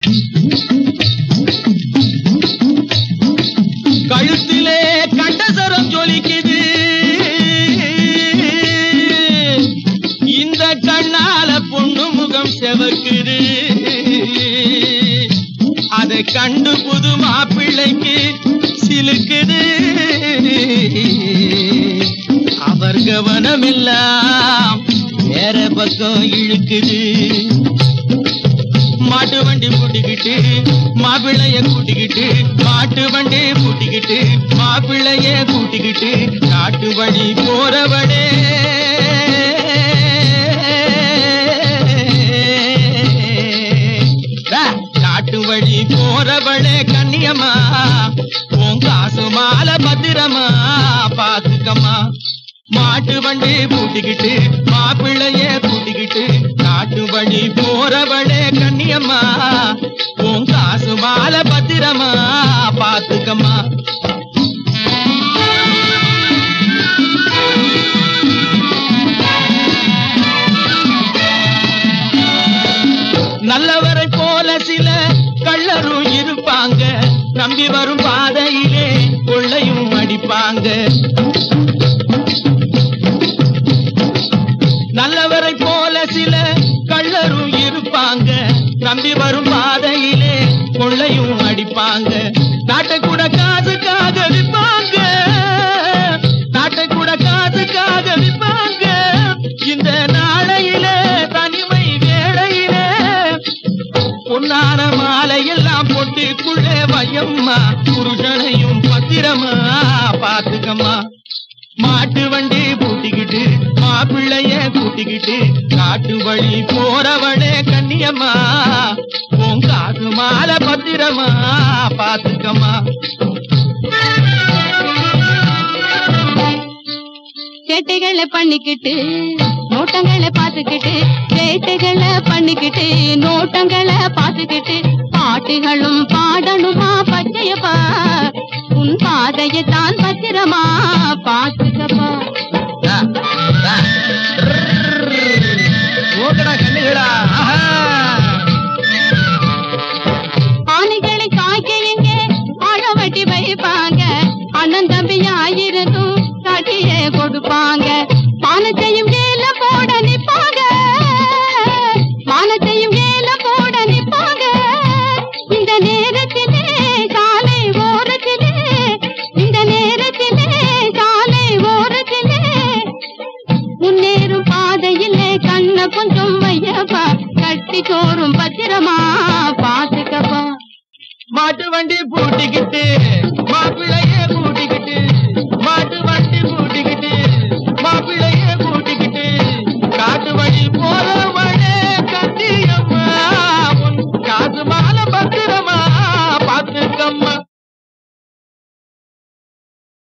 கழுத்திலே கண்டசரம் ஜொலிக்குது இந்த கண்ணால பொண்ணு முகம் செவக்குது அதை கண்டு புது மாப்பிள்ளைக்கு சிலுக்குது அவர் கவனமெல்லாம் வேற பக்கம் இழுக்குது மாட்டு வண்டி பூட்டிக்கிட்டு மாப்பிள்ளைய கூட்டிக்கிட்டு மாட்டு வண்டி பூட்டிக்கிட்டு மாப்பிள்ளைய கூட்டிக்கிட்டு காட்டு வழி போறவடே டா, காட்டு வழி போறவளே கண்ணியம்மா உன் காசு மாலை பத்திரமா பாத்துக்கம்மா மாட்டு வண்டி பூட்டிக்கிட்டு மாப்பிள்ளைய கூட்டிக்கிட்டு காட்டு வழி போறவளே கண்ணியம்மா உன் காசு மாலை பத்திரமா பாத்துக்கம்மா நல்லவரை போல சில கள்ளரும் இருப்பாங்க நம்பி வரும் பாதையிலே கொள்ளையும் அடிப்பாங்க நல்லவரை போல சில கள்ளரும் இருப்பாங்க நம்பி வரும் பாதையிலே கொள்ளையும் அடிப்பாங்க நாட்டை கூட காசுக்காக விற்பாங்க நாட்டை கூட காசுக்காக விற்பாங்க இந்த நாளையிலே தனிமை வேளையிலே பொன்னான மாலையெல்லாம் பொட்டிக்குள்ளே வையம்மா புருஷனையும் பத்திரமா பாத்துக்கம்மா மாட்டு வண்டி பூட்டிக்கிட்டு மாப்பிள்ளைய கூட்டிக்கிட்டு காட்டு வழி போறவளே கண்ணியம்மா உன் காசு மாலை பத்திரமா பாத்துக்கம்மா சேட்டைகளை பண்ணிக்கிட்டு நோட்டங்களை பார்த்துக்கிட்டு சேட்டைகளை பண்ணிக்கிட்டு நோட்டங்களை பார்த்துக்கிட்டு பாட்டுகளும் பாடணுமா பச்சையப்பா உன் பாதையை தான் பத்திரமா பார்த்துக்கப்பா டா, டா. ஓகடா கண்ணுகளா ஆஹா. ஆணைகளை காய்க்க எங்கே ஆழவட்டி வைப்பாங்க அண்ணன் தம்பியாயிருந்தும் கட்டியே கொடுப்பாங்க மானத்தையும் ஏல போட நிப்பாங்க மானத்தையும் ஏல போட நிப்பாங்க இந்த நேரத்திலே காலை ஓரத்திலே இந்த நேரத்திலே காலை ஓரத்திலே முன்னேறும் பாதையிலே கண்ண கொஞ்சம் வையப்பா கட்டி சோறும் பத்திரமா பாத்துக்கப்பா மாட்டு வண்டி பூட்டிக்கிட்டு மாப்பிள்ளைய